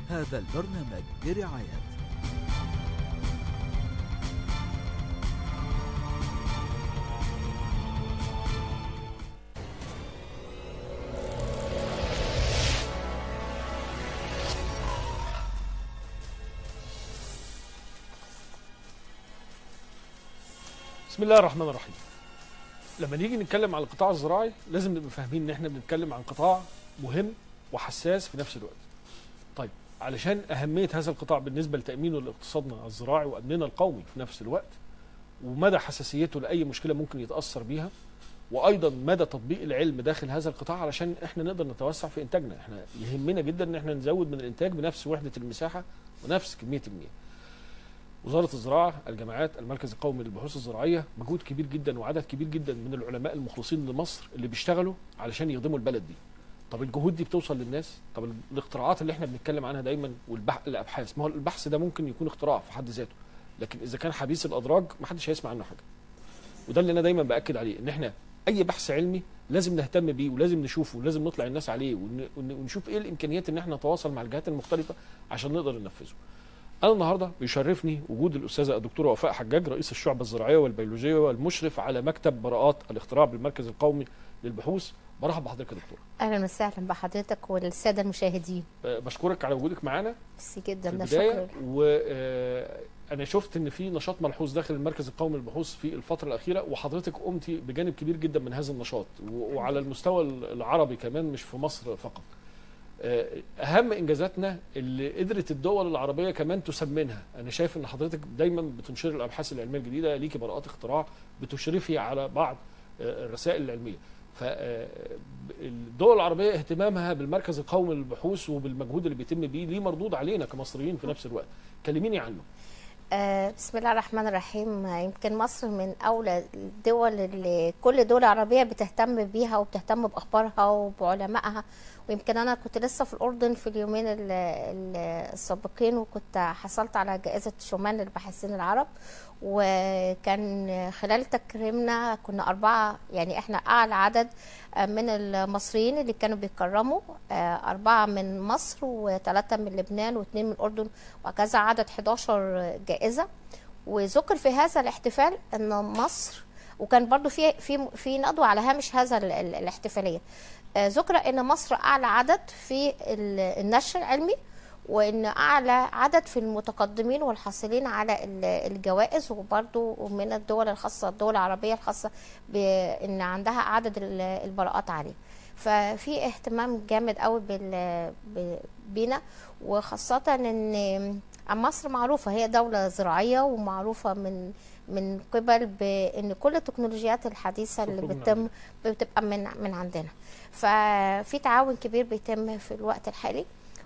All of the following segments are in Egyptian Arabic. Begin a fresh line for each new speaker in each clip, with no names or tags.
هذا البرنامج برعاية
بسم الله الرحمن الرحيم لما نيجي نتكلم عن القطاع الزراعي لازم نبقى فاهمين ان احنا بنتكلم عن قطاع مهم وحساس في نفس الوقت طيب علشان اهميه هذا القطاع بالنسبه لتامينه لاقتصادنا الزراعي وامننا القومي في نفس الوقت ومدى حساسيته لاي مشكله ممكن يتاثر بيها وايضا مدى تطبيق العلم داخل هذا القطاع علشان احنا نقدر نتوسع في انتاجنا احنا يهمنا جدا ان احنا نزود من الانتاج بنفس وحده المساحه ونفس كميه المياه وزارة الزراعة الجامعات المركز القومي للبحوث الزراعية مجهود كبير جدا وعدد كبير جدا من العلماء المخلصين لمصر اللي بيشتغلوا علشان يخدموا البلد دي طب الجهود دي بتوصل للناس طب الاختراعات اللي احنا بنتكلم عنها دايما والابحاث ما هو البحث ده ممكن يكون اختراع في حد ذاته لكن اذا كان حديث الادراج ما حدش هيسمع عنه حاجه وده اللي انا دايما باكد عليه ان احنا اي بحث علمي لازم نهتم بيه ولازم نشوفه ولازم نطلع الناس عليه ون- ون- ونشوف ايه الامكانيات ان احنا نتواصل مع الجهات المختلفه عشان نقدر ننفذه انا النهارده بيشرفني وجود الاستاذه الدكتوره وفاء حجاج رئيس الشعبه الزراعيه والبيولوجيه والمشرف على مكتب براءات الاختراع بالمركز القومي للبحوث برحب بحضرتك يا دكتوره
اهلا وسهلا بحضرتك والساده المشاهدين
أه، بشكرك على وجودك معانا
ميرسي
في
جدا ده
البدايه
شكرا
وانا شفت ان في نشاط ملحوظ داخل المركز القومي للبحوث في الفتره الاخيره وحضرتك قمتي بجانب كبير جدا من هذا النشاط و- وعلى المستوى العربي كمان مش في مصر فقط آه، اهم انجازاتنا اللي قدرت الدول العربيه كمان تسمنها انا شايف ان حضرتك دايما بتنشر الابحاث العلميه الجديده ليكي براءات اختراع بتشرفي على بعض آه، الرسائل العلميه فالدول العربيه اهتمامها بالمركز القومي للبحوث وبالمجهود اللي بيتم بيه ليه مردود علينا كمصريين في نفس الوقت كلميني عنه
آه بسم الله الرحمن الرحيم آه، يمكن مصر من اولى الدول اللي كل دولة عربية بتهتم بيها وبتهتم باخبارها وبعلمائها ويمكن انا كنت لسه في الاردن في اليومين ال- ال- السابقين وكنت حصلت على جائزة شومان للباحثين العرب وكان خلال تكريمنا كنا أربعة يعني إحنا أعلى عدد آه، من المصريين اللي كانوا بيكرموا آه، أربعة من مصر وثلاثة من لبنان واثنين من الأردن وكذا عدد 11 جائزة وذكر في هذا الاحتفال أن مصر وكان برضو في في في ندوة على هامش هذا ال- ال- الاحتفالية آه، ذكر أن مصر أعلى عدد في ال- النشر العلمي وان اعلى عدد في المتقدمين والحاصلين على ال- الجوائز وبرضو من الدول الخاصه الدول العربيه الخاصه بان عندها عدد ال- البراءات عاليه ففي اهتمام جامد قوي بال- ب- بينا وخاصه ان مصر معروفه هي دوله زراعيه ومعروفه من من قبل بان كل التكنولوجيات الحديثه اللي
تخرج من
بتتم
عندنا.
بتبقى من من عندنا ففي تعاون كبير بيتم في الوقت الحالي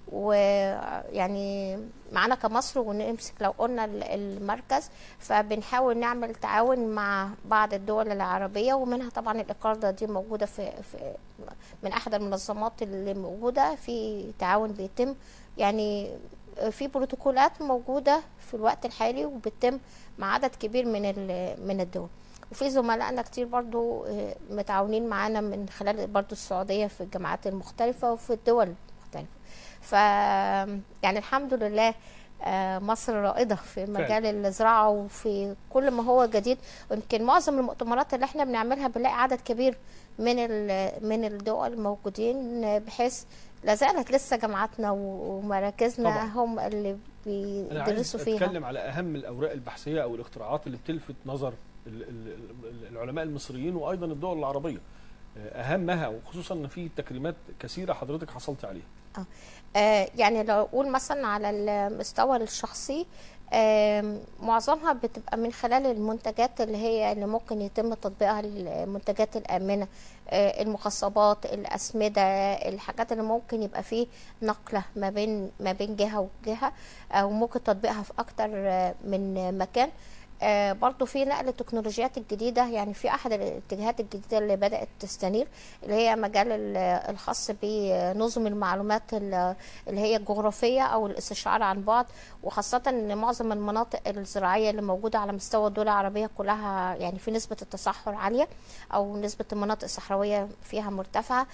ويعني معانا كمصر ونمسك لو قلنا ال- المركز فبنحاول نعمل تعاون مع بعض الدول العربية ومنها طبعا الإقاردة دي موجودة في, في من أحد المنظمات اللي موجودة في تعاون بيتم يعني في بروتوكولات موجودة في الوقت الحالي وبتتم مع عدد كبير من ال- من الدول وفي زملائنا كتير برضو آه، متعاونين معانا من خلال برضو السعودية في الجامعات المختلفة وفي الدول المختلفة ف يعني الحمد لله آه، مصر رائدة في مجال الزراعة وفي كل ما هو جديد ويمكن معظم المؤتمرات اللي احنا بنعملها بنلاقي عدد كبير من ال- من الدول موجودين بحيث لا زالت لسه جامعاتنا و- ومراكزنا
طبعاً.
هم اللي
انا عايز
بيدرسوا فيها
اتكلم على اهم الاوراق البحثيه او الاختراعات اللي بتلفت نظر ال- ال- ال- العلماء المصريين وايضا الدول العربيه اهمها وخصوصا ان في تكريمات كثيره حضرتك حصلت عليها
آه، يعني لو اقول مثلا على المستوى الشخصي آم، معظمها بتبقى من خلال المنتجات اللي هي اللي ممكن يتم تطبيقها المنتجات الآمنة آه، المخصبات الأسمدة الحاجات اللي ممكن يبقى فيه نقلة ما بين ما بين جهة وجهة أو ممكن تطبيقها في أكتر آه، من مكان آه، برضو في نقل التكنولوجيات الجديدة يعني في أحد الاتجاهات الجديدة اللي بدأت تستنير اللي هي مجال ال- الخاص بنظم المعلومات ال- اللي هي الجغرافية أو الاستشعار عن بعد وخاصة أن معظم المناطق الزراعية اللي موجودة على مستوى الدول العربية كلها يعني في نسبة التصحر عالية أو نسبة المناطق الصحراوية فيها مرتفعة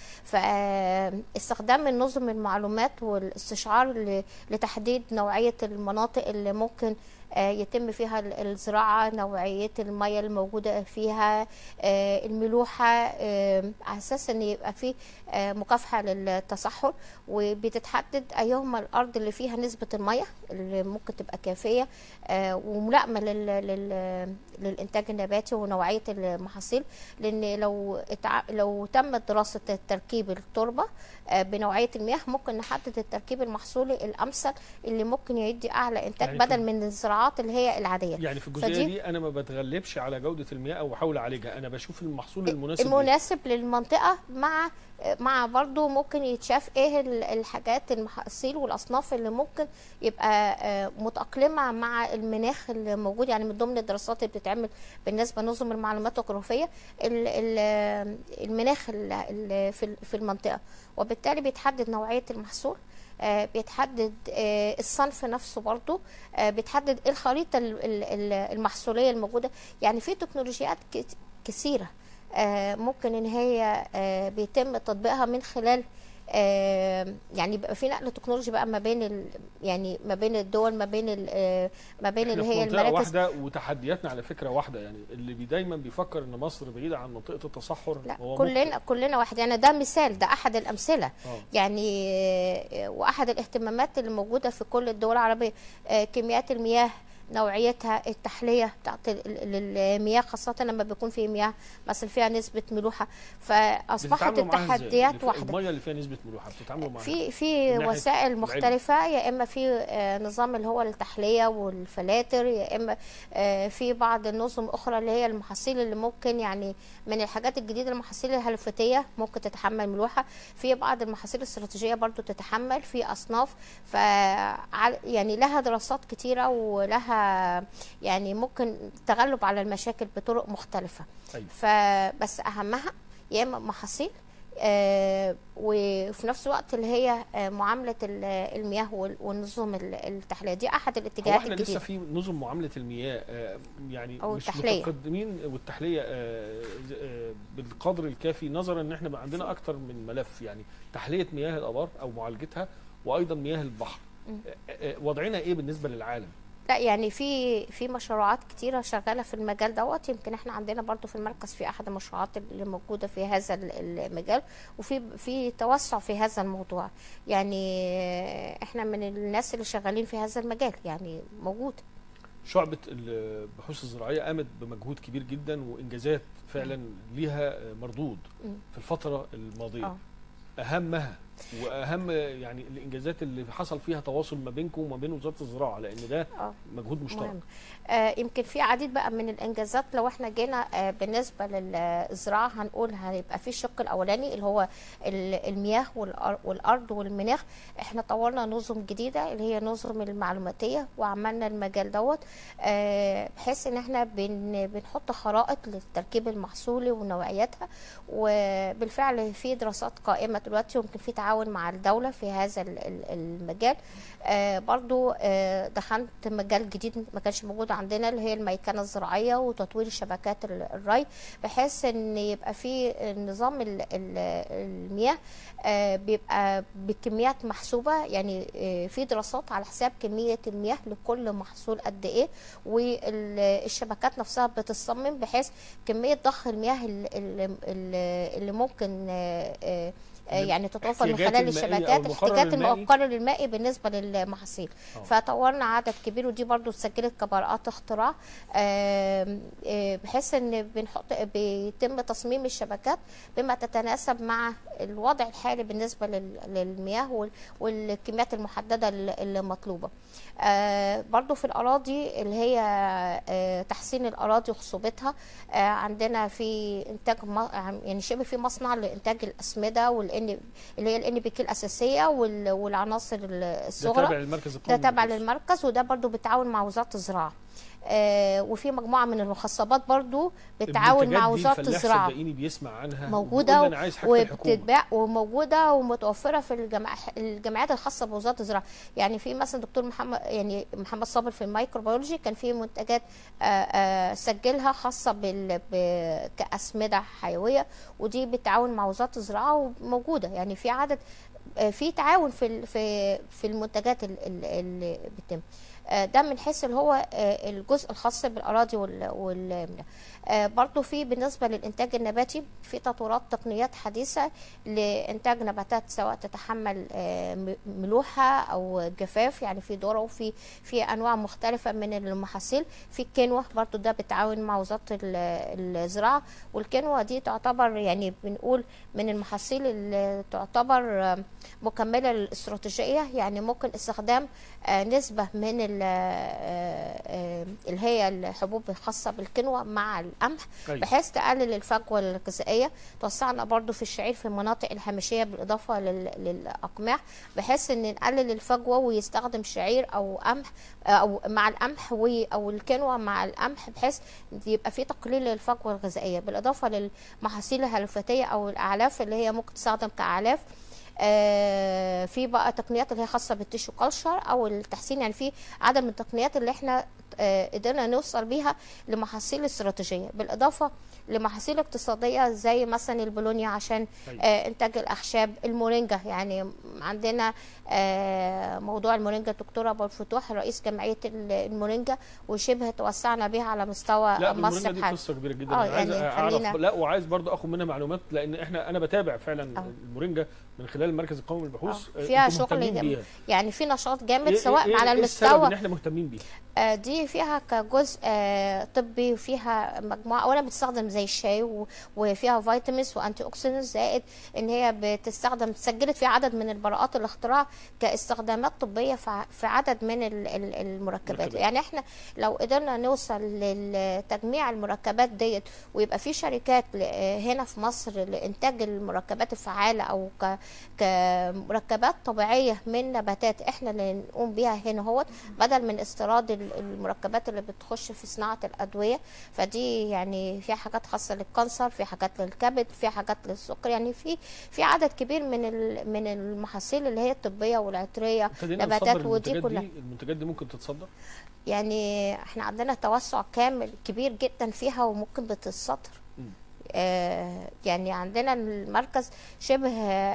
فاستخدام النظم المعلومات والاستشعار ل- لتحديد نوعية المناطق اللي ممكن آه، يتم فيها ال- الزراعة نوعية المياه الموجودة فيها آه، الملوحة آه، على أساس أن يبقى في آه، مكافحة للتصحر وبتتحدد أيهما الأرض اللي فيها نسبة المياه اللي ممكن تبقى كافية آه، وملائمة لل... لل... للإنتاج النباتي ونوعية المحاصيل لأن لو اتع... لو تمت دراسة تركيب التربة آه، بنوعية المياه ممكن نحدد التركيب المحصولي الأمثل اللي ممكن يدي أعلى إنتاج
يعني في-
بدل من الزراعات اللي هي العادية
يعني في الجزئيه
فدي-
دي انا ما بتغلبش على جوده المياه او بحاول اعالجها انا بشوف المحصول المناسب ليه.
المناسب للمنطقة مع مع برضو ممكن يتشاف ايه ال- الحاجات المحاصيل والاصناف اللي ممكن يبقى آه، متأقلمة مع المناخ اللي موجود يعني من ضمن الدراسات اللي بتتعمل بالنسبة لنظم المعلومات الجغرافية ال- ال- المناخ ال- ال- في ال- في المنطقة وبالتالي بيتحدد نوعية المحصول آه، بيتحدد آه، الصنف نفسه برضو آه، بيتحدد إيه الخريطة ال- ال- ال- المحصولية الموجودة يعني في تكنولوجيات كت- كثيرة آه، ممكن ان هي آه، بيتم تطبيقها من خلال آه، يعني بيبقى في نقل تكنولوجي بقى ما بين ال يعني ما بين الدول ما بين ال- آه، ما بين
احنا
اللي
في
هي
منطقه
المراكز
واحده وتحدياتنا على فكره واحده يعني اللي بي دايما بيفكر ان مصر بعيده عن منطقه التصحر
لا
هو
كلنا كلنا واحد يعني ده مثال ده احد الامثله
آه.
يعني آه، واحد الاهتمامات اللي موجوده في كل الدول العربيه آه، كميات المياه نوعيتها التحليه بتاعت ال- ال- المياه خاصه لما بيكون في مياه مثلا فيها نسبه ملوحه فاصبحت
بتتعاملوا معاها إزاي؟
التحديات
اللي في-
واحده
الميه اللي فيها نسبه ملوحه بتتعاملوا معاها
في في
من ناحية
وسائل
العلم.
مختلفة يا إما في آه، نظام اللي هو التحلية والفلاتر يا إما آه، في بعض النظم أخرى اللي هي المحاصيل اللي ممكن يعني من الحاجات الجديدة المحاصيل الهلفتية ممكن تتحمل ملوحة في بعض المحاصيل الاستراتيجية برضو تتحمل في أصناف ف يعني لها دراسات كتيرة ولها يعني ممكن تغلب على المشاكل بطرق مختلفة
أيوة.
فبس أهمها يا إما محاصيل آه، وفي نفس الوقت اللي هي آه، معامله ال- المياه وال- والنظم ال- التحليه دي احد
هو
الاتجاهات
احنا لسه
الجديده
في نظم معامله المياه آه، يعني
أو
مش
التحلية.
متقدمين والتحليه آه، ز- آه، بالقدر الكافي نظرا ان احنا بقى عندنا اكتر من ملف يعني تحليه مياه الابار او معالجتها وايضا مياه البحر
مم.
آه، آه، وضعنا ايه بالنسبه للعالم
لا يعني في في مشروعات كتيره شغاله في المجال دوت يمكن احنا عندنا برضو في المركز في احد المشروعات اللي موجوده في هذا ال- المجال وفي في توسع في هذا الموضوع يعني آه، احنا من الناس اللي شغالين في هذا المجال يعني موجود
شعبة البحوث الزراعية قامت بمجهود كبير جدا وإنجازات فعلا ليها مردود
مم.
في الفترة الماضية
اه
أهمها وأهم يعني الإنجازات اللي حصل فيها تواصل ما بينكم وما بين وزارة الزراعة لأن ده
اه
مجهود مشترك
مهم. آه يمكن في عديد بقى من الانجازات لو احنا جينا آه بالنسبه للزراعه هنقول هيبقى في الشق الاولاني اللي هو ال- المياه والأر- والارض والمناخ احنا طورنا نظم جديده اللي هي نظم المعلوماتيه وعملنا المجال دوت آه بحيث ان احنا بن بنحط خرائط للتركيب المحصولي ونوعياتها وبالفعل في دراسات قائمه دلوقتي ويمكن في تعاون مع الدوله في هذا ال- ال- المجال آه برضو آه دخلت مجال جديد ما كانش موجود عندنا اللي هي الميكنه الزراعيه وتطوير شبكات ال- الري بحيث ان يبقى في نظام ال- ال- المياه آه بيبقى بكميات محسوبه يعني آه في دراسات على حساب كميه المياه لكل محصول قد ايه والشبكات نفسها بتصمم بحيث كميه ضخ المياه ال- ال- ال- اللي ممكن آه، آه، آه، يعني تتوفر من
احتياجات
خلال
المائية أو
الشبكات
المقرر
الاحتياجات
المائي.
المقرر المائي بالنسبه للمحاصيل
آه.
فطورنا عدد كبير ودي برضو اتسجلت كبراءات اختراع آم، آه، بحيث ان بنحط بيتم تصميم الشبكات بما تتناسب مع الوضع الحالي بالنسبه لل- للمياه وال- والكميات المحدده ال- المطلوبه آه، برضو في الاراضي اللي هي آه، تحسين الاراضي وخصوبتها آه، عندنا في انتاج م- يعني شبه في مصنع لانتاج الاسمده والان اللي هي الان بي كي الاساسيه وال- والعناصر
ده
الصغرى
تابع للمركز
ده
القومي
تابع
للبحوث.
للمركز وده برضو بالتعاون مع وزاره الزراعه آه، وفي مجموعه من المخصبات برضو بالتعاون
المنتجات
مع
دي
وزاره
الفلاح
الزراعه
صدقيني بيسمع عنها
موجوده
وبيقول لي انا عايز حاجه الحكومه
وبتتباع وموجوده ومتوفره في الجمع... الجمعيات الخاصه بوزاره الزراعه يعني في مثلا دكتور محمد يعني محمد صابر في الميكروبيولوجي كان في منتجات آه، آه، سجلها خاصه بال... ب... كاسمده حيويه ودي بالتعاون مع وزاره الزراعه وموجوده يعني في عدد آه، في تعاون في ال- في في المنتجات ال- ال- اللي بتتم آه، ده من حيث اللي هو آه، الجزء الخاص بالاراضي وال وال آه، برضو في بالنسبه للانتاج النباتي في تطورات تقنيات حديثه لانتاج نباتات سواء تتحمل آه، م- ملوحه او جفاف يعني في ذره وفي في انواع مختلفه من المحاصيل في الكينوا برضو ده بالتعاون مع وزاره ال- الزراعه والكينوا دي تعتبر يعني بنقول من المحاصيل اللي تعتبر آه، مكمله للاستراتيجيه يعني ممكن استخدام آه، نسبه من ال- آه، آه، اللي هي الحبوب الخاصه بالكينوا مع القمح
أيوة.
بحيث تقلل الفجوه الغذائيه توسعنا برضو في الشعير في المناطق الهامشيه بالاضافه لل- للاقماح بحيث ان نقلل الفجوه ويستخدم شعير او قمح او مع القمح و- او الكينوا مع القمح بحيث يبقى في تقليل للفجوه الغذائيه بالاضافه للمحاصيل الهلوفاتيه او الاعلاف اللي هي ممكن تستخدم كاعلاف آه، في بقى تقنيات اللي هي خاصه بالتيشو كلشر او التحسين يعني في عدد من التقنيات اللي احنا آه، قدرنا نوصل بيها لمحاصيل استراتيجيه بالاضافه لمحاصيل اقتصاديه زي مثلا البولونيا عشان
أيوة.
آه، انتاج الاخشاب المورينجا يعني عندنا آه، موضوع المورينجا الدكتور ابو الفتوح رئيس جمعيه ال- المورينجا وشبه توسعنا بيها على مستوى
لا
مصر
المورينجا دي
بحاله
قصه كبيره جدا
آه،
انا عايز
يعني
اعرف
خلينا-
لا وعايز برضه اخد منها معلومات لان احنا انا بتابع فعلا
آه.
المورينجا من خلال المركز القومي للبحوث
آه،
آه،
فيها
أنتم
شغل
مهتمين
جم-
بيها.
يعني في نشاط جامد
إيه-
سواء
إيه-
على
إيه السبب
المستوى
ان احنا مهتمين بيها
آه، دي فيها كجزء آه، طبي وفيها مجموعه اولا بتستخدم زي الشاي و- وفيها فيتامينز وانتي اوكسيدنتس زائد ان هي بتستخدم سجلت فيها عدد من البراءات الاختراع كاستخدامات طبيه في ع- في عدد من ال- ال- المركبات
مركبات.
يعني احنا لو قدرنا نوصل لتجميع المركبات ديت ويبقى في شركات ل- آه، هنا في مصر لانتاج المركبات الفعاله او ك كمركبات طبيعيه من نباتات احنا اللي نقوم بيها هنا هوت بدل من استيراد ال- المركبات اللي بتخش في صناعه الادويه فدي يعني في حاجات خاصه للكانسر في حاجات للكبد في حاجات للسكر يعني في في عدد كبير من ال- من المحاصيل اللي هي الطبيه والعطريه
ابتدينا
نباتات
نصدر
ودي
المنتجات
كلها
دي المنتجات دي ممكن تتصدر
يعني احنا عندنا توسع كامل كبير جدا فيها وممكن بتتصدر
مم.
آه يعني عندنا المركز شبه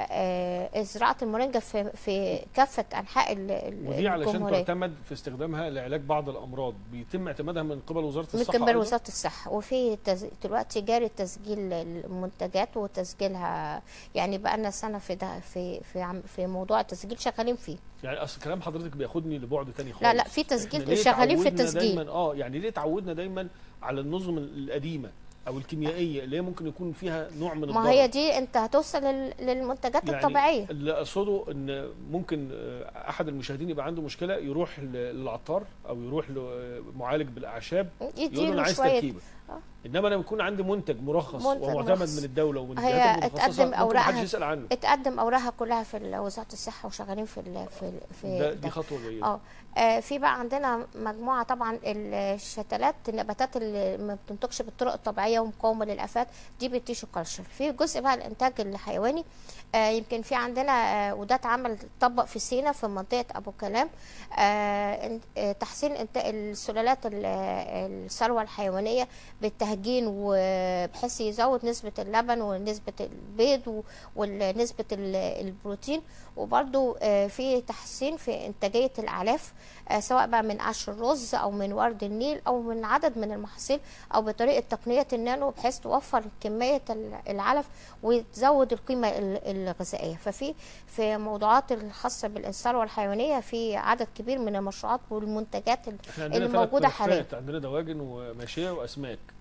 آه زراعة المورينجا في في كافة أنحاء ال- ال-
ودي علشان
الجمهورية
تعتمد في استخدامها لعلاج بعض الامراض بيتم اعتمادها من قبل وزاره
من
الصحه
قبل
أيضاً؟
وزارة الصحة وفي تز... دلوقتي جاري تسجيل المنتجات وتسجيلها يعني بقى لنا سنة في ده في في عم في موضوع التسجيل شغالين فيه
يعني اصل كلام حضرتك بياخدني لبعد تاني خالص
لا لا في تسجيل
إحنا ليه
شغالين في
اتعودنا
التسجيل
دايما اه يعني ليه اتعودنا دايما على النظم القديمه او الكيميائيه اللي هي ممكن يكون فيها نوع من
ما
الضرر
هي دي انت هتوصل لل... للمنتجات
يعني
الطبيعية
اللي اقصده ان ممكن آه، احد المشاهدين يبقى عنده مشكله يروح ل- للعطار او يروح لمعالج بالاعشاب يقول له انا
يديله
عايز
شوية
تركيبه
آه.
انما لما يكون عندي منتج مرخص
منتج
ومعتمد
مرخص.
من الدوله ومن
هي
الجهات المتخصصه
اتقدم
ممكن
أوراقها.
محدش يسال عنه
اتقدم اوراقها كلها في ال- وزاره الصحه وشغالين في ال في ال في
ده
ده.
دي خطوه جيده
اه آه، في بقى عندنا مجموعه طبعا الشتلات النباتات اللي ما بتنتجش بالطرق الطبيعيه ومقاومه للافات دي بالتيشو كلشر في جزء بقى الانتاج الحيواني آه، يمكن في عندنا آه، وده اتعمل طبق في سينا في منطقه ابو كلام آه، إن- آه، تحسين إنت- السلالات ال- آه، الثروه الحيوانيه بالتهجين وبحيث يزود نسبه اللبن ونسبه البيض و- ونسبه ال- البروتين وبرده في تحسين في انتاجيه الاعلاف آه، سواء بقى من قش الرز او من ورد النيل او من عدد من المحاصيل او بطريقه تقنيه النانو بحيث توفر كميه ال- العلف وتزود القيمه ال- الغذائيه ففي في موضوعات الخاصه بالثروه الحيوانيه في عدد كبير من المشروعات والمنتجات ال-
احنا عندنا
اللي
ثلاث
موجودة حاليا.
ملفات عندنا دواجن وماشيه واسماك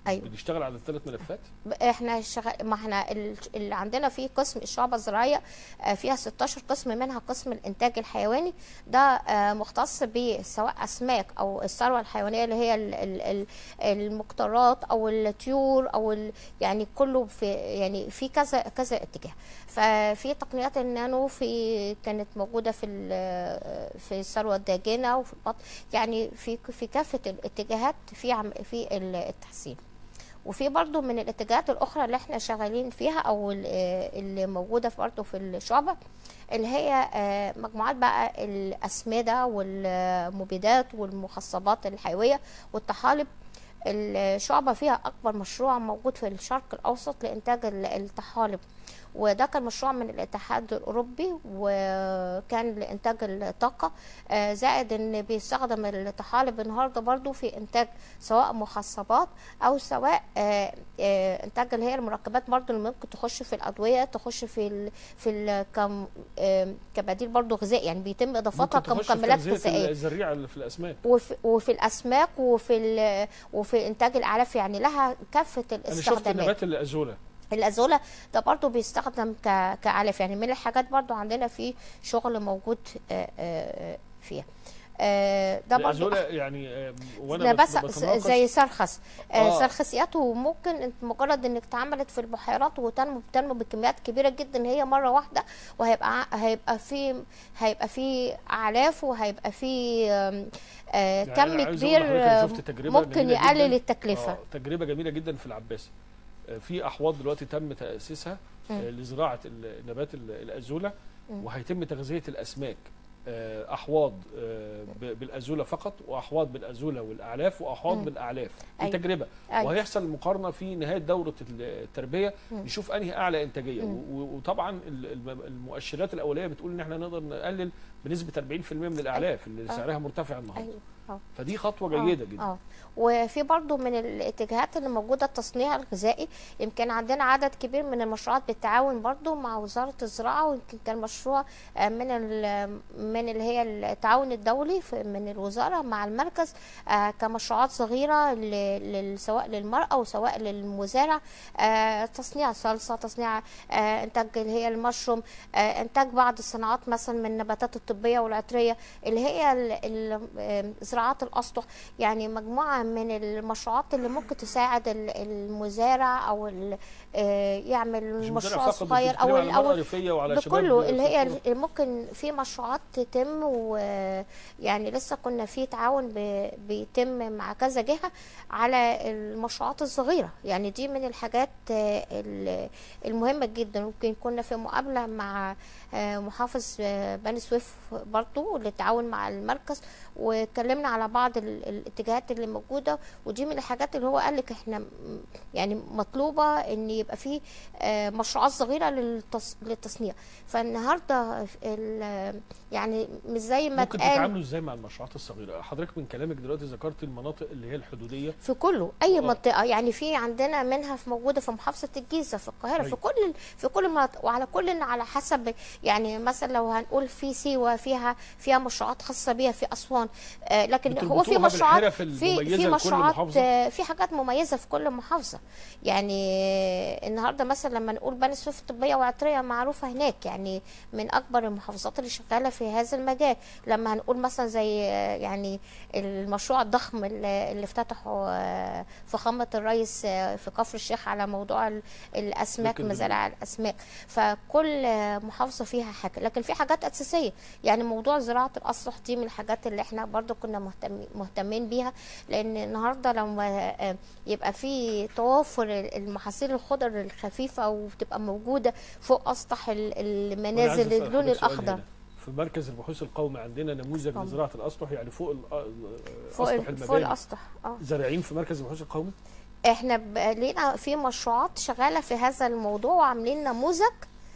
ايوه
بنشتغل على الثلاث ملفات
احنا شغ... ما احنا ال- اللي عندنا في قسم الشعبة الزراعية آه، فيها 16 قسم منها قسم الانتاج الحيواني ده آه، مختص بسواء اسماك او الثروة الحيوانية اللي هي ال- ال- ال- المقطرات او الطيور او ال... يعني كله في يعني في كذا كذا اتجاه ففي تقنيات النانو في كانت موجودة في ال- في الثروة الداجنة وفي البط يعني في في كافة الاتجاهات في عم... في التحسين وفي برضو من الاتجاهات الاخرى اللي احنا شغالين فيها او ال- آه، اللي موجوده في برضو في الشعبه اللي هي آه، مجموعات بقى الاسمده والمبيدات والمخصبات الحيويه والطحالب الشعبه فيها اكبر مشروع موجود في الشرق الاوسط لانتاج ال- الطحالب وده كان مشروع من الاتحاد الاوروبي وكان لانتاج الطاقه آه، زائد ان بيستخدم الطحالب النهارده برضو في انتاج سواء مخصبات او سواء آه، آه، انتاج اللي هي المركبات برضو اللي ممكن تخش في الادويه تخش في ال في ال كم آه، كبديل برضو غذائي يعني بيتم اضافتها
ممكن تخش في
كمكملات
تغذية
غذائيه
الزريعه اللي في الاسماك
وفي, وفي الاسماك وفي ال- وفي انتاج الاعلاف يعني لها كافه
انا شفت
الاستخدامات
نبات الازوله
الازوله ده برضو بيستخدم ك- كعلف يعني من الحاجات برضو عندنا في شغل موجود آه، آه، فيها آه، ده برضو
الازوله يعني آه، وانا
ده
بت-
بس
بتناقش
زي سرخس
آه.
آه. سرخسياته ممكن انت مجرد انك اتعملت في البحيرات وتنمو بتنمو بكميات كبيره جدا هي مره واحده وهيبقى ع- هيبقى في هيبقى في اعلاف وهيبقى في آم، آه
يعني
كم
أنا عايز
كبير
أقول لحضرتك أنا
آه،
شفت تجربة
ممكن
جميلة
يقلل
جداً.
التكلفه
آه تجربه جميله جدا في العباسي آه، في احواض دلوقتي تم تاسيسها آه، لزراعه ال- نبات ال- الازوله وهيتم تغذيه الاسماك آه، احواض آه، ب- بالازوله فقط واحواض بالازوله والاعلاف واحواض
مم.
بالاعلاف دي
أيوة.
تجربه
أيوة.
وهيحصل مقارنه في نهايه دوره التربيه نشوف انهي اعلى انتاجيه
مم.
و- و- وطبعا ال- الم- المؤشرات الاوليه بتقول ان احنا نقدر نقلل بنسبه 40% من الاعلاف اللي
آه.
سعرها مرتفع النهارده
ايوه اه
فدي خطوه
آه،
جيده جدا
اه وفي برضو من الاتجاهات اللي موجوده التصنيع الغذائي يمكن عندنا عدد كبير من المشروعات بالتعاون برضو مع وزاره الزراعه ويمكن كان مشروع آه، من ال- من اللي هي التعاون الدولي في- من الوزاره مع المركز آه، كمشروعات صغيره ل- لل- سواء للمراه وسواء للمزارع آه، تصنيع صلصه تصنيع آه، انتاج اللي هي المشروم آه، انتاج بعض الصناعات مثلا من النباتات الطبيه والعطريه اللي هي ال- ال- آه، زراعات الاسطح يعني مجموعه من المشروعات اللي ممكن تساعد ال- المزارع او ال- آه، يعمل
مش
مشروع
مزارع فقط
صغير او
او
ال- او
الريفيه وعلى شباب
بكله اللي هي
في-
ال- ممكن في مشروعات تتم ويعني لسه كنا في تعاون ب- بيتم مع كذا جهة على المشروعات الصغيرة يعني دي من الحاجات آه، ال- المهمة جدا ممكن كنا في مقابلة مع آه، محافظ آه، بني سويف برضو للتعاون مع المركز واتكلمنا على بعض ال- الاتجاهات اللي موجودة ودي من الحاجات اللي هو قال لك احنا م- يعني مطلوبة ان يبقى في آه، مشروعات صغيرة للتص... للتصنيع فالنهارده ال- يعني مش زي ما
ممكن
اتقال
تتعاملوا ازاي مع المشروعات الصغيره حضرتك من كلامك دلوقتي ذكرت المناطق اللي هي الحدوديه
في كله اي
آه.
منطقه يعني في عندنا منها في موجوده في محافظه الجيزه في القاهره
أيوة.
في كل في كل المناطق وعلى كل على حسب يعني مثلا لو هنقول في سيوه فيها فيها مشروعات خاصه بيها في اسوان آه لكن هو في
بتربطوها
مشروعات
بالحرف
في
المميزة
في
لكل
مشروعات
محافظة؟
آه، في حاجات مميزه في كل محافظه يعني آه، النهارده مثلا لما نقول بني سويف طبيه وعطريه معروفه هناك يعني من اكبر المحافظات اللي شغاله في هذا المجال لما هنقول مثلا زي آه، يعني المشروع الضخم اللي اللي افتتحه آه، فخامه الرئيس آه، في كفر الشيخ على موضوع ال- الاسماك
لكن-
مزارع الاسماك فكل آه، محافظه فيها حاجه لكن في حاجات اساسيه يعني موضوع زراعه الاسطح دي من الحاجات اللي احنا برضو كنا مهتمين مهتمين بيها لان النهارده لما آه، يبقى في توافر المحاصيل الخضر الخفيفه وتبقى موجوده فوق اسطح ال-
وأنا عايز
المنازل
أسأل
اللون
حضرتك سؤال
الاخضر
هنا. في مركز البحوث القومي عندنا نموذج
قومي.
لزراعه الاسطح يعني فوق ال-
فوق
اسطح
ال- فوق
المباني
الاسطح اه
زارعين في مركز البحوث القومي
احنا ب- لينا في مشروعات شغاله في هذا الموضوع وعاملين نموذج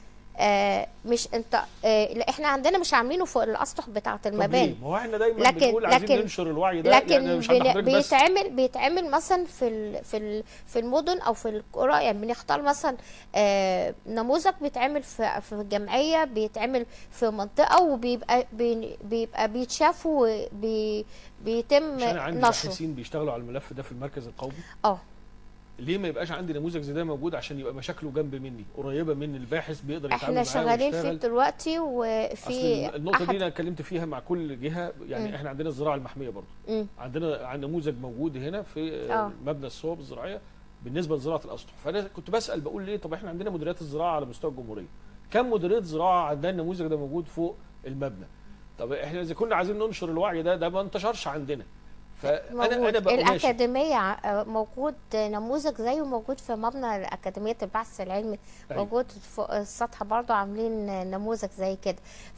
آه مش انت آه لا احنا عندنا مش عاملينه فوق الاسطح بتاعه
طب
المباني
ليه؟ ما هو احنا دايما
لكن-
بنقول عايزين
لكن-
ننشر الوعي ده
لكن
يعني مش عند
بن-
حضرتك بس
بيتعمل بيتعمل مثلا في ال في ال في المدن او في القرى يعني بنختار مثلا آه نموذج بيتعمل في في جمعيه بيتعمل في منطقه وبيبقى بي- بيبقى بيتشاف وبيتم
مش انا عندي
نشره
باحثين بيشتغلوا على الملف ده في المركز القومي
اه
ليه ما يبقاش عندي نموذج زي ده موجود عشان يبقى مشاكله جنب مني قريبه من الباحث بيقدر يتعامل
احنا
معاه
شغالين فيه
ويشتغل.
دلوقتي
اصل
وفي
النقطه دي
أحد-
انا اتكلمت فيها مع كل جهه يعني
مم.
احنا عندنا الزراعه المحميه برضه
مم.
عندنا عن نموذج موجود هنا في
آه.
آه. مبنى الصوب الزراعيه بالنسبه لزراعه الاسطح فانا كنت بسال بقول ليه طب احنا عندنا مديريات الزراعه على مستوى الجمهوريه كم مديريه زراعه عندنا النموذج ده موجود فوق المبنى طب احنا اذا كنا عايزين ننشر الوعي ده ده ما انتشرش عندنا فانا
موجود
انا بقى ماشي
الأكاديمية ع- موجود نموذج زيه موجود في مبنى أكاديمية البحث العلمي
أيوة.
موجود فوق السطح برضه عاملين نموذج زي كده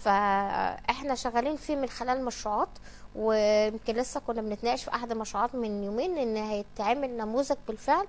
فاحنا شغالين فيه من خلال مشروعات ويمكن لسه كنا بنتناقش في احد المشروعات من يومين ان هيتعمل نموذج بالفعل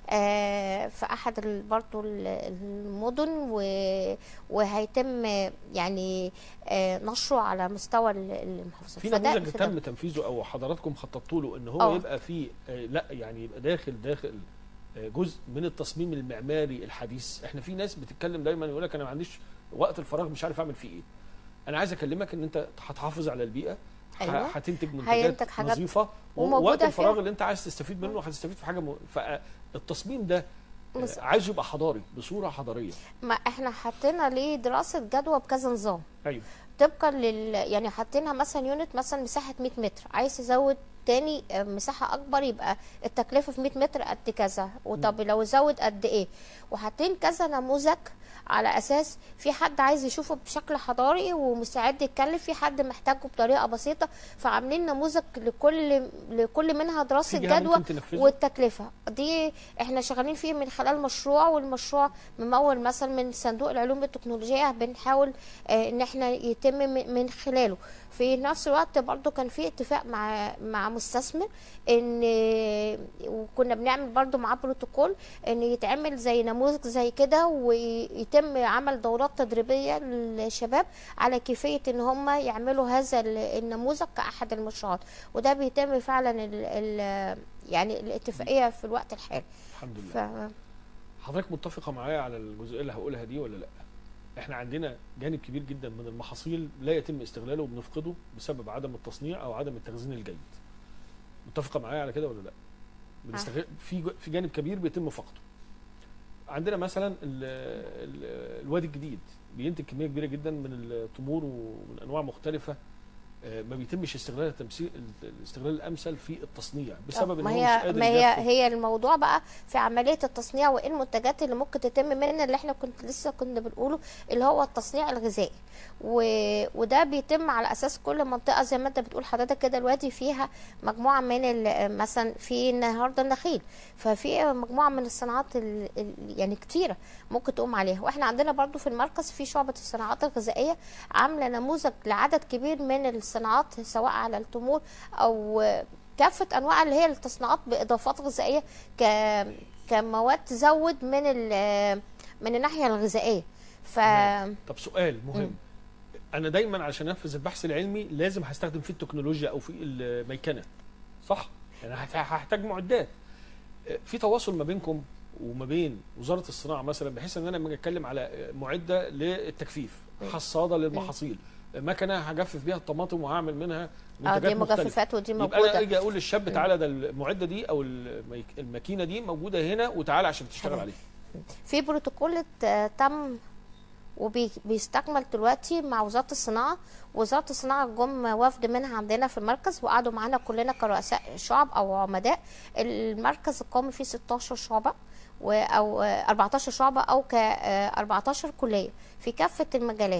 آه، في احد ال- برضه ال- المدن و- وهيتم يعني آه، نشره على مستوى ال- المحافظات
في
فده-
نموذج
فده-
تم تنفيذه او حضراتكم خططتوا له ان هو
آه.
يبقى فيه آه، لا يعني يبقى داخل داخل آه، جزء من التصميم المعماري الحديث احنا في ناس بتتكلم دايما يقول لك انا ما عنديش وقت الفراغ مش عارف اعمل فيه ايه انا عايز اكلمك ان انت هتحافظ على البيئه ح-
أيوة.
هتنتج منتجات
هينتج حاجات
نظيفه
وموجودة
ووقت الفراغ
فيها.
اللي انت عايز تستفيد منه هتستفيد في حاجه م... فالتصميم ده آه،
بس-
عايز يبقى حضاري بصوره حضاريه
ما احنا حطينا ليه دراسة جدوى بكذا نظام
ايوه
طبقا لل يعني حاطينها مثلا يونت مثلا مساحة 100 متر عايز تزود تاني آه، مساحة أكبر يبقى التكلفة في 100 متر قد كذا وطب لو زود قد إيه وحاطين كذا نموذج على أساس في حد عايز يشوفه بشكل حضاري ومستعد يتكلف في حد محتاجه بطريقة بسيطة فعاملين نموذج لكل لكل منها دراسة
في جهه
جدوى
ممكن تنفذه
والتكلفة دي احنا شغالين فيه من خلال مشروع والمشروع ممول مثلا من صندوق العلوم التكنولوجية بنحاول اه ان احنا يتم من من خلاله في نفس الوقت برضو كان في اتفاق مع مع مستثمر ان وكنا بنعمل برضو معاه بروتوكول ان يتعمل زي نموذج زي كده ويتم عمل دورات تدريبية للشباب على كيفية ان هم يعملوا هذا ال- النموذج كأحد المشروعات وده بيتم فعلا ال ال يعني الاتفاقية في الوقت الحالي
الحمد لله
ف
حضرتك متفقه معايا على الجزئيه اللي هقولها دي ولا لا احنا عندنا جانب كبير جدا من المحاصيل لا يتم استغلاله وبنفقده بسبب عدم التصنيع او عدم التخزين الجيد متفقه معايا على كده ولا لا بنستغل في ج- في جانب كبير بيتم فقده عندنا مثلا ال ال الوادي الجديد بينتج كميه كبيره جدا من التمور ومن انواع مختلفه آه، ما بيتمش استغلال التمثيل الاستغلال الامثل في التصنيع بسبب ان
ما
هو مش
هي
قادر
ما هي
يجفف.
هي الموضوع بقى في عمليه التصنيع وايه المنتجات اللي ممكن تتم منها اللي احنا كنت لسه كنا بنقوله اللي هو التصنيع الغذائي و... وده بيتم على اساس كل منطقه زي ما انت بتقول حضرتك كده دلوقتي فيها مجموعه من ال... مثلا في النهارده النخيل ففي مجموعه من الصناعات ال... ال... يعني كتيره ممكن تقوم عليها واحنا عندنا برضو في المركز في شعبه الصناعات الغذائيه عامله نموذج لعدد كبير من الصناعات سواء على التمور او كافه انواع اللي هي التصنيعات باضافات غذائيه ك كمواد تزود من ال- من الناحيه الغذائيه ف
تمام. طب سؤال مهم
مم.
انا دايما عشان انفذ البحث العلمي لازم هستخدم فيه التكنولوجيا او في الميكنه صح يعني هحت- هحتاج معدات في تواصل ما بينكم وما بين وزاره الصناعه مثلا بحيث ان انا لما أجي اتكلم على معده للتكفيف
مم.
حصاده للمحاصيل مكنه هجفف بيها الطماطم وهعمل منها
اه
منتجات
دي
مختلفه
مجففات ودي
يبقى انا
موجوده
اجي اقول للشاب تعالى ده المعده دي او الميك- الماكينه دي موجوده هنا وتعالى عشان تشتغل
تمام.
عليها
في بروتوكول ت- تم وبيستكمل دلوقتي مع وزاره الصناعه وزاره الصناعه جم وفد منها عندنا في المركز وقعدوا معانا كلنا كرؤساء شعب او عمداء المركز القومي فيه 16 شعبه و- او آه، 14 شعبه او ك آه، 14 كليه في كافه المجالات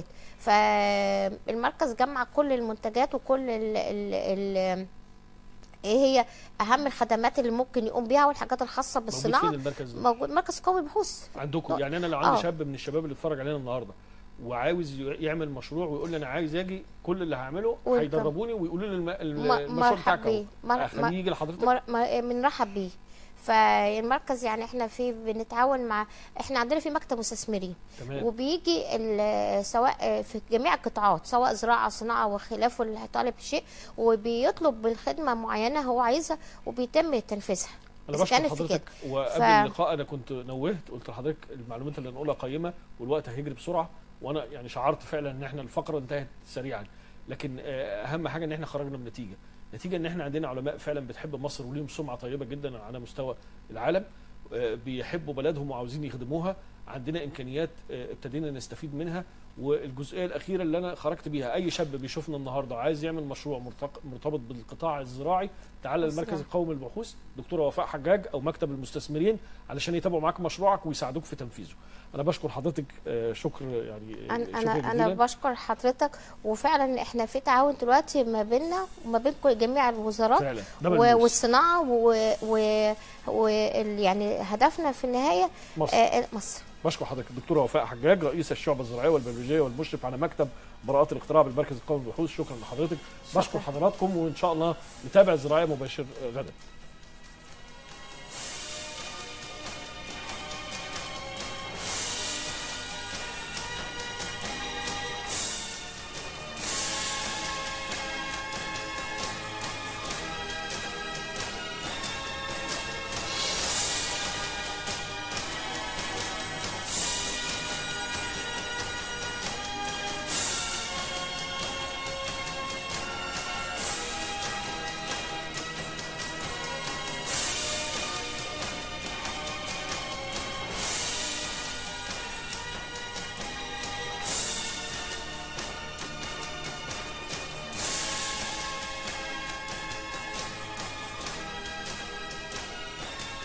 فالمركز جمع كل المنتجات وكل ال ال ال ايه هي اهم الخدمات اللي ممكن يقوم بيها والحاجات الخاصه
موجود
بالصناعه
فين المركز ده؟
موجود مركز قومي بحوث
عندكم يعني انا لو عندي
آه.
شاب من الشباب اللي اتفرج علينا النهارده وعاوز ي- يعمل مشروع ويقول لي انا عايز اجي كل اللي هعمله
ويلكم.
هيدربوني ويقولوا لي الم... الم-
م-
المشروع
مرحب
بتاعك
بيه.
اهو
مر-
اخليه
مر-
يجي لحضرتك
مر... مر... بنرحب بيه فالمركز يعني احنا في بنتعاون مع احنا عندنا في مكتب مستثمرين
تمام
وبيجي ال- سواء في جميع القطاعات سواء زراعه صناعه وخلافه اللي هيطالب شيء وبيطلب بالخدمه معينه هو عايزها وبيتم تنفيذها
انا
إذا
بشكر
كانت في
حضرتك وقبل
ف-
اللقاء انا كنت نوهت قلت لحضرتك المعلومات اللي نقولها قيمه والوقت هيجري بسرعه وانا يعني شعرت فعلا ان احنا الفقره انتهت سريعا لكن آه، اهم حاجه ان احنا خرجنا بنتيجه نتيجه ان احنا عندنا علماء فعلا بتحب مصر وليهم سمعه طيبه جدا على مستوى العالم آه، بيحبوا بلدهم وعاوزين يخدموها عندنا امكانيات آه، ابتدينا نستفيد منها والجزئيه الاخيره اللي انا خرجت بيها اي شاب بيشوفنا النهارده عايز يعمل مشروع مرتق- مرتبط بالقطاع الزراعي تعالى المركز
بالظبط.
القومي للبحوث دكتوره وفاء حجاج او مكتب المستثمرين علشان يتابعوا معاك مشروعك ويساعدوك في تنفيذه انا بشكر حضرتك آه، شكر يعني آه،
انا
شكر
انا انا
جزيلا.
بشكر حضرتك وفعلا احنا في تعاون دلوقتي ما بيننا وما بين كل- جميع الوزارات
فعلا ده
و-
ملموس.
والصناعه و, و, و ال- يعني هدفنا في النهايه
مصر
آه، مصر
بشكر حضرتك الدكتوره وفاء حجاج رئيس الشعبه الزراعيه والبيولوجيه والمشرف على مكتب براءات الاختراع بالمركز القومي للبحوث شكرا لحضرتك بشكر حضراتكم وان شاء الله نتابع الزراعيه مباشر آه، غدا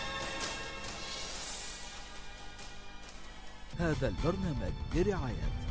هذا البرنامج برعاية